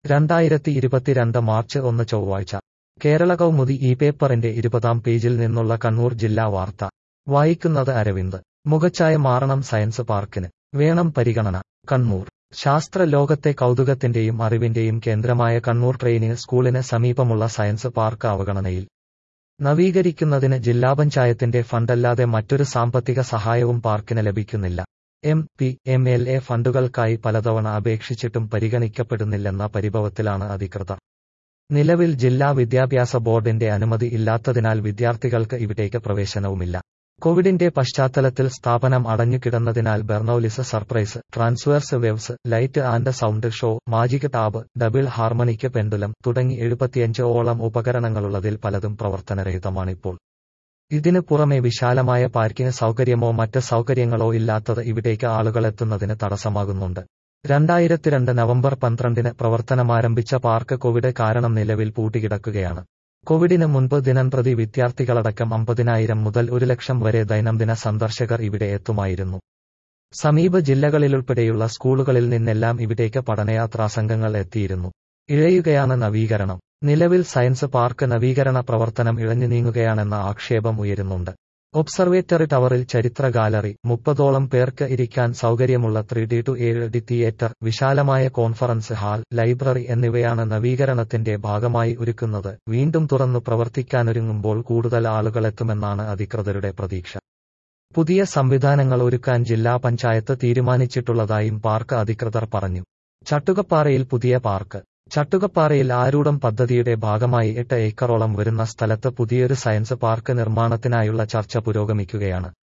രണ്ടായിരത്തി ഇരുപത്തിരണ്ട് മാർച്ച് ഒന്ന് ചൊവ്വാഴ്ച കേരള കൗമുദി ഈ പേപ്പറിന്റെ ഇരുപതാം പേജിൽ നിന്നുള്ള കണ്ണൂർ ജില്ലാ വാർത്ത വായിക്കുന്നത് അരവിന്ദ് മുഖച്ഛായ മാറണം സയൻസ് പാർക്കിന് വേണം പരിഗണന കണ്ണൂർ ശാസ്ത്ര ലോകത്തെ കൗതുകത്തിന്റെയും അറിവിന്റെയും കേന്ദ്രമായ കണ്ണൂർ ട്രെയിനിങ് സ്കൂളിന് സമീപമുള്ള സയൻസ് പാർക്ക് അവഗണനയിൽ നവീകരിക്കുന്നതിന് ജില്ലാ പഞ്ചായത്തിന്റെ ഫണ്ടല്ലാതെ മറ്റൊരു സാമ്പത്തിക സഹായവും പാർക്കിന് ലഭിക്കുന്നില്ല M P M L A ഫണ്ടുകൾക്കായി പലതവണ അപേക്ഷിച്ചിട്ടും പരിഗണിക്കപ്പെടുന്നില്ലെന്ന പരിഭവത്തിലാണ് അധികൃതർ നിലവിൽ ജില്ലാ വിദ്യാഭ്യാസ ബോർഡിന്റെ അനുമതി ഇല്ലാത്തതിനാൽ വിദ്യാർത്ഥികൾക്ക് ഇവിടേക്ക് പ്രവേശനവുമില്ല കോവിഡിന്റെ പശ്ചാത്തലത്തിൽ സ്ഥാപനം അടഞ്ഞുകിടന്നതിനാൽ Bernoulli's surprise transverse waves light and sound show magic tab double harmonic pendulum തുടങ്ങി എഴുപത്തിയഞ്ച് ഓളം ഉപകരണങ്ങളുള്ളതിൽ പലതും പ്രവർത്തനരഹിതമാണിപ്പോൾ ഇതിനു പുറമെ വിശാലമായ പാർക്കിംഗ് സൗകര്യമോ മറ്റ് സൗകര്യങ്ങളോ ഇല്ലാത്തത് ഇവിടേക്ക് ആളുകളെത്തുന്നതിന് തടസ്സമാകുന്നുണ്ട് രണ്ടായിരത്തിരണ്ട് നവംബർ പന്ത്രണ്ടിന് പ്രവർത്തനമാരംഭിച്ച പാർക്ക് കോവിഡ് കാരണം നിലവിൽ പൂട്ടിക്കിടക്കുകയാണ് കോവിഡിന് മുൻപ് ദിനംപ്രതി വിദ്യാർത്ഥികളടക്കം അമ്പതിനായിരം മുതൽ ഒരു ലക്ഷം വരെ ദൈനംദിന സന്ദർശകർ ഇവിടെ എത്തുമായിരുന്നു സമീപ ജില്ലകളിലുൾപ്പെടെയുള്ള സ്കൂളുകളിൽ നിന്നെല്ലാം ഇവിടേക്ക് പഠനയാത്രാ സംഘങ്ങൾ എത്തിയിരുന്നു ഇഴയുകയാണ് നവീകരണം നിലവിൽ സയൻസ് പാർക്ക് നവീകരണ പ്രവർത്തനം ഇഴഞ്ഞു നീങ്ങുകയാണെന്ന ആക്ഷേപം ഉയരുന്നുണ്ട് ഒബ്സർവേറ്ററി ടവറിൽ ചരിത്ര ഗാലറി മുപ്പതോളം പേർക്ക് ഇരിക്കാൻ സൗകര്യമുള്ള ത്രീ ഡി ടു ഏഴ് ഡി തിയേറ്റർ വിശാലമായ കോൺഫറൻസ് ഹാൾ ലൈബ്രറി എന്നിവയാണ് നവീകരണത്തിന്റെ ഭാഗമായി ഒരുക്കുന്നത് വീണ്ടും തുറന്നു പ്രവർത്തിക്കാനൊരുങ്ങുമ്പോൾ കൂടുതൽ ആളുകളെത്തുമെന്നാണ് അധികൃതരുടെ പ്രതീക്ഷ പുതിയ സംവിധാനങ്ങൾ ഒരുക്കാൻ ജില്ലാ പഞ്ചായത്ത് തീരുമാനിച്ചിട്ടുള്ളതായും പാർക്ക് അധികൃതർ പറഞ്ഞു ചട്ടുകപ്പാറയിൽ പുതിയ പാർക്ക് ചട്ടുകപ്പാറയിൽ ആരൂഢം പദ്ധതിയുടെ ഭാഗമായി എട്ട് ഏക്കറോളം വരുന്ന സ്ഥലത്ത് പുതിയൊരു സയൻസ് പാർക്ക് നിർമ്മാണത്തിനായുള്ള ചർച്ച പുരോഗമിക്കുകയാണ്